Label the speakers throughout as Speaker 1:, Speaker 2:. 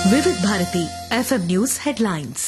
Speaker 1: Vividh Bharati FM news headlines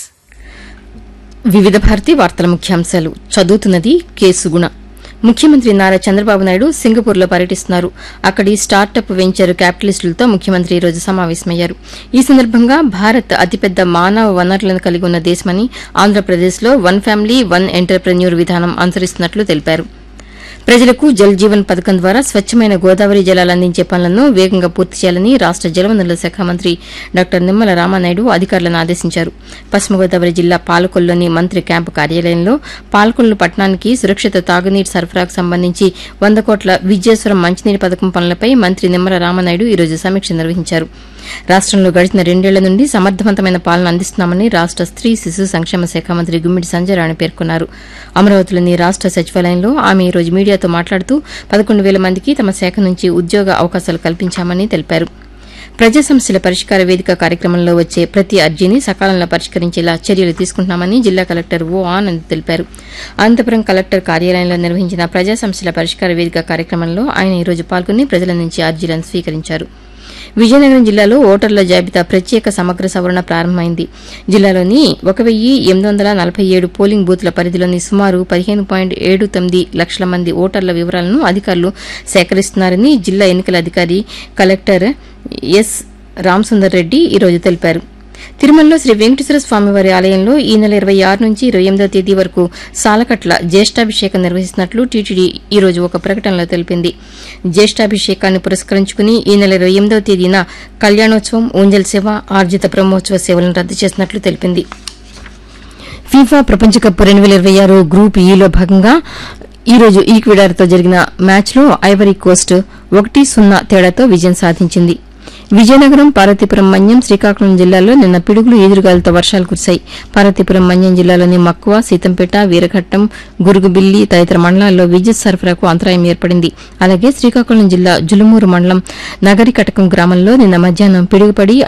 Speaker 2: Vividha Bharati వార్తల ముఖ్యాంశాలు చదువుతున్నది కేసుగుణ ముఖ్యమంత్రి నారా చంద్రబాబు నాయుడు సింగపూర్లో పర్యటిస్తున్నారు అక్కడి స్టార్టప్ వెంచర్ క్యాపిటలిస్టులతో ముఖ్యమంత్రి ఈ రోజు సమావేశమయ్యారు ఈ సందర్భంగా భారత్ అతిపెద్ద మానవ వనరులను కలిగి ఉన్న దేశమని ఆంధ్రప్రదేశ్లో వన్ ఫ్యామిలీ వన్ ఎంటర్ప్రెన్యూర్ విధానం అనుసరిస్తున్నట్లు తెలిపారు ప్రజలకు జల్ జీవన్ పథకం ద్వారా స్వచ్ఛమైన గోదావరి జలాలు అందించే పనులను వేగంగా పూర్తి చేయాలని రాష్ట జలవనరుల శాఖ మంత్రి డాక్టర్ నిమ్మల రామానాయుడు అధికారులను ఆదేశించారు పశ్చిమ గోదావరి జిల్లా పాలకొల్లులోని మంత్రి క్యాంపు కార్యాలయంలో పాలకొల్లు పట్టణానికి సురక్షిత తాగునీటి సరఫరాకు సంబంధించి వంద కోట్ల విద్యేశ్వరం మంచినీటి పథకం పనులపై మంత్రి నిమ్మల రామానాయుడు ఈ రోజు సమీక్ష నిర్వహించారు రాష్టంలో గడిచిన రెండేళ్ల నుండి సమర్థవంతమైన పాలన అందిస్తున్నామని రాష్ట స్త్రీ శిశు సంక్షేమ శాఖ మంత్రి గుమ్మిడి సంజయ్ రాణి పేర్కొన్నారు అమరావతిలోని రాష్ట సచివాలయంలో ఆమె ఈ రోజు మీడియాతో మాట్లాడుతూ పదకొండు వేల మందికి తమ శాఖ నుంచి ఉద్యోగ అవకాశాలు కల్పించామని తెలిపారు ప్రజా సమస్యల పరిష్కార వేదిక కార్యక్రమంలో వచ్చే ప్రతి అర్జీని సకాలంలో పరిష్కరించేలా చర్యలు తీసుకుంటున్నామని జిల్లా కలెక్టర్ ఓ ఆనంద్ తెలిపారు అనంతపురం కలెక్టర్ కార్యాలయంలో నిర్వహించిన ప్రజా సమస్యల పరిష్కార వేదిక కార్యక్రమంలో ఆయన ఈ రోజు పాల్గొని ప్రజల నుంచి అర్జీలను స్వీకరించారు విజయనగరం జిల్లాలో ఓటర్ల జాబితా ప్రత్యేక సమగ్ర సవరణ ప్రారంభమైంది జిల్లాలోని ఒక వెయ్యి ఎనిమిది వందల నలభై ఏడు పోలింగ్ బూత్ల పరిధిలోని సుమారు పదిహేను పాయింట్ ఏడు తొమ్మిది లక్షల మంది ఓటర్ల వివరాలను అధికారులు సేకరిస్తున్నారని జిల్లా ఎన్నికల అధికారి కలెక్టర్ ఎస్ రామసుందర్ రెడ్డి ఈ రోజు తెలిపారు తిరుమలలో శ్రీ వెంకటేశ్వర స్వామివారి ఆలయంలో ఈ నెల ఇరవై ఆరు నుంచి ఇరవై ఎనిమిదో తేదీ వరకు సాలకట్ల జ్యేష్ఠాభిషేకం నిర్వహిస్తున్నట్లు టీటీడీ ఈ రోజు ఒక ప్రకటనలో తెలిపింది జ్యేష్ఠాభిషేకాన్ని పురస్కరించుకుని ఈ నెల ఇరవై ఎనిమిదో తేదీన కళ్యాణోత్సవం ఊంజల్ సేవ ఆర్జిత బ్రహ్మోత్సవ సేవలను రద్దు చేసినట్లు తెలిపింది ఫీఫా ప్రపంచ కప్ రెండు వేల ఇరవై ఆరు గ్రూప్ ఈలో భాగంగా ఈ రోజు ఈక్వెడార్తో జరిగిన మ్యాచ్లో ఐవరీ కోస్ట్ ఒకటి సున్నా తేడాతో విజయం సాధించింది విజయనగరం పార్వతీపురం మన్యం శ్రీకాకుళం జిల్లాల్లో నిన్న పిడుగులు ఎదురుగాలతో వర్షాలు కురిశాయి పార్వతీపురం మన్యం జిల్లాలోని మక్కువ సీతంపేట వీరఘట్టం గురుగుబిల్లి తదితర మండలాల్లో విద్యుత్ సరఫరాకు అంతరాయం ఏర్పడింది అలాగే శ్రీకాకుళం జిల్లా జులుమూరు మండలం నగరికటకం గ్రామంలో నిన్న మధ్యాహ్నం పిడుగుపడి